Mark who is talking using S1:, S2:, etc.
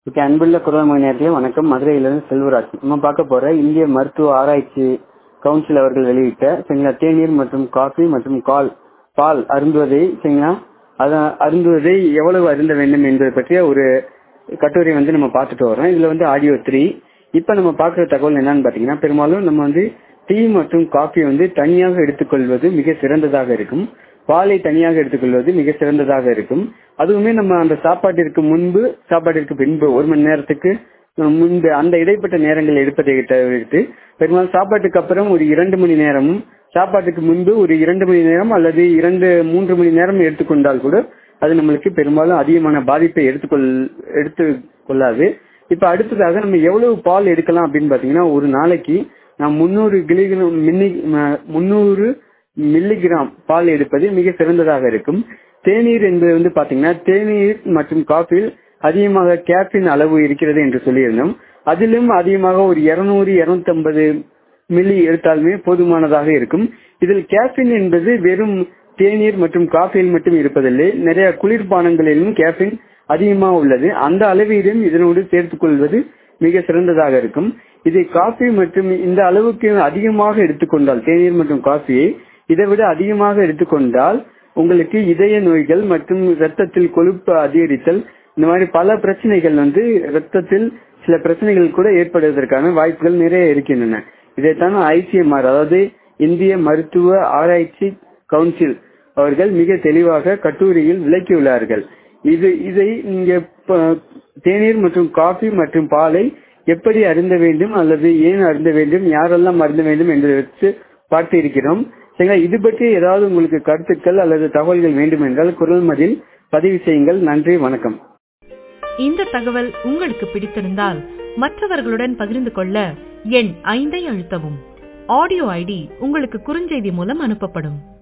S1: okay அன்புள்ள குரல் மணி நேரத்திலே வணக்கம் மதுரையிலிருந்து செல்வராஜ் நம்ம பார்க்க போற இந்திய மருத்துவ ஆராய்ச்சி கவுன்சில் அவர்கள் வெளியிட்ட சரிங்களா தேநீர் மற்றும் காஃபி மற்றும் கால் பால் அருந்துவதை சரிங்களா அத- அருந்துவதை எவ்வளவு அருந்த வேண்டும் என்பது பற்றிய ஒரு கட்டுரை வந்து நம்ம பார்த்துட்டு வரோம் இதுல வந்து ஆடியோ த்ரீ இப்ப நம்ம பார்க்குற தகவல் என்னன்னு பாத்தீங்கன்னா பெரும்பாலும் நம்ம வந்து டீ மற்றும் காஃபி வந்து தனியாக எடுத்துக்கொள்வது மிக சிறந்ததாக இருக்கும் பாலை தனியாக எடுத்துக்கொள்வது மிக சிறந்ததாக இருக்கும் அதுவுமே நம்ம அந்த சாப்பாட்டிற்கு முன்பு சாப்பாட்டிற்கு பின்பு ஒரு மணி நேரத்துக்கு முன்பு அந்த இடைப்பட்ட நேரங்கள் எடுப்பதை தவிர்த்து பெரும்பாலும் சாப்பாட்டுக்கு அப்புறம் ஒரு இரண்டு மணி நேரமும் சாப்பாட்டுக்கு முன்பு ஒரு இரண்டு மணி நேரம் அல்லது இரண்டு மூன்று மணி நேரம் எடுத்துக்கொண்டால் கூட அது நம்மளுக்கு பெரும்பாலும் அதிகமான பாதிப்பை எடுத்துக்கொள் எடுத்து கொள்ளாது இப்ப அடுத்ததாக நம்ம எவ்வளவு பால் எடுக்கலாம் அப்படின்னு பாத்தீங்கன்னா ஒரு நாளைக்கு நாம் முன்னூறு கிளிகிராம் மில்லி முன்னூறு மில்லிகிராம் பால் எடுப்பது மிக சிறந்ததாக இருக்கும் தேநீர் என்பது வந்து பாத்தீங்கன்னா தேநீர் மற்றும் காஃபியில் அதிகமாக கேஃபின் அளவு இருக்கிறது என்று சொல்லியிருந்தோம் அதிலும் அதிகமாக ஒரு இருநூறு இருநூத்தி மில்லி எடுத்தாலுமே போதுமானதாக இருக்கும் இதில் கேஃபின் என்பது வெறும் தேநீர் மற்றும் காஃபியில் மட்டும் இருப்பதில்லை நிறைய குளிர்பானங்களிலும் கேஃபின் அதிகமாக உள்ளது அந்த அளவிலும் இதனோடு சேர்த்துக் கொள்வது மிக சிறந்ததாக இருக்கும் இதை காஃபி மற்றும் இந்த அளவுக்கு அதிகமாக எடுத்துக்கொண்டால் தேநீர் மற்றும் காஃபியை இதை விட அதிகமாக எடுத்துக்கொண்டால் உங்களுக்கு இதய நோய்கள் மற்றும் ரத்தத்தில் கொழுப்பு அதிகரித்தல் இந்த மாதிரி பல பிரச்சனைகள் வந்து ரத்தத்தில் சில பிரச்சனைகள் கூட ஏற்படுவதற்கான வாய்ப்புகள் நிறைய இருக்கின்றன இதைத்தான் ஐசிஎம்ஆர் அதாவது இந்திய மருத்துவ ஆராய்ச்சி கவுன்சில் அவர்கள் மிக தெளிவாக கட்டுரையில் விளக்கியுள்ளார்கள் இது இதை நீங்க ப- தேநீர் மற்றும் காஃபி மற்றும் பாலை எப்படி அருந்த வேண்டும் அல்லது ஏன் அருந்த வேண்டும் யாரெல்லாம் அருந்த வேண்டும் என்று வச்சு பார்த்து இருக்கிறோம் சரிங்களா இது பற்றி ஏதாவது உங்களுக்கு கருத்துக்கள் அல்லது தகவல்கள் வேண்டும் என்றால் குரல் மதில் பதிவு செய்யுங்கள் நன்றி வணக்கம்
S2: இந்த தகவல் உங்களுக்கு பிடித்திருந்தால் மற்றவர்களுடன் பகிர்ந்து கொள்ள எண் ஐந்தை அழுத்தவும் ஆடியோ ஐடி உங்களுக்கு குறுஞ்செய்தி மூலம் அனுப்பப்படும்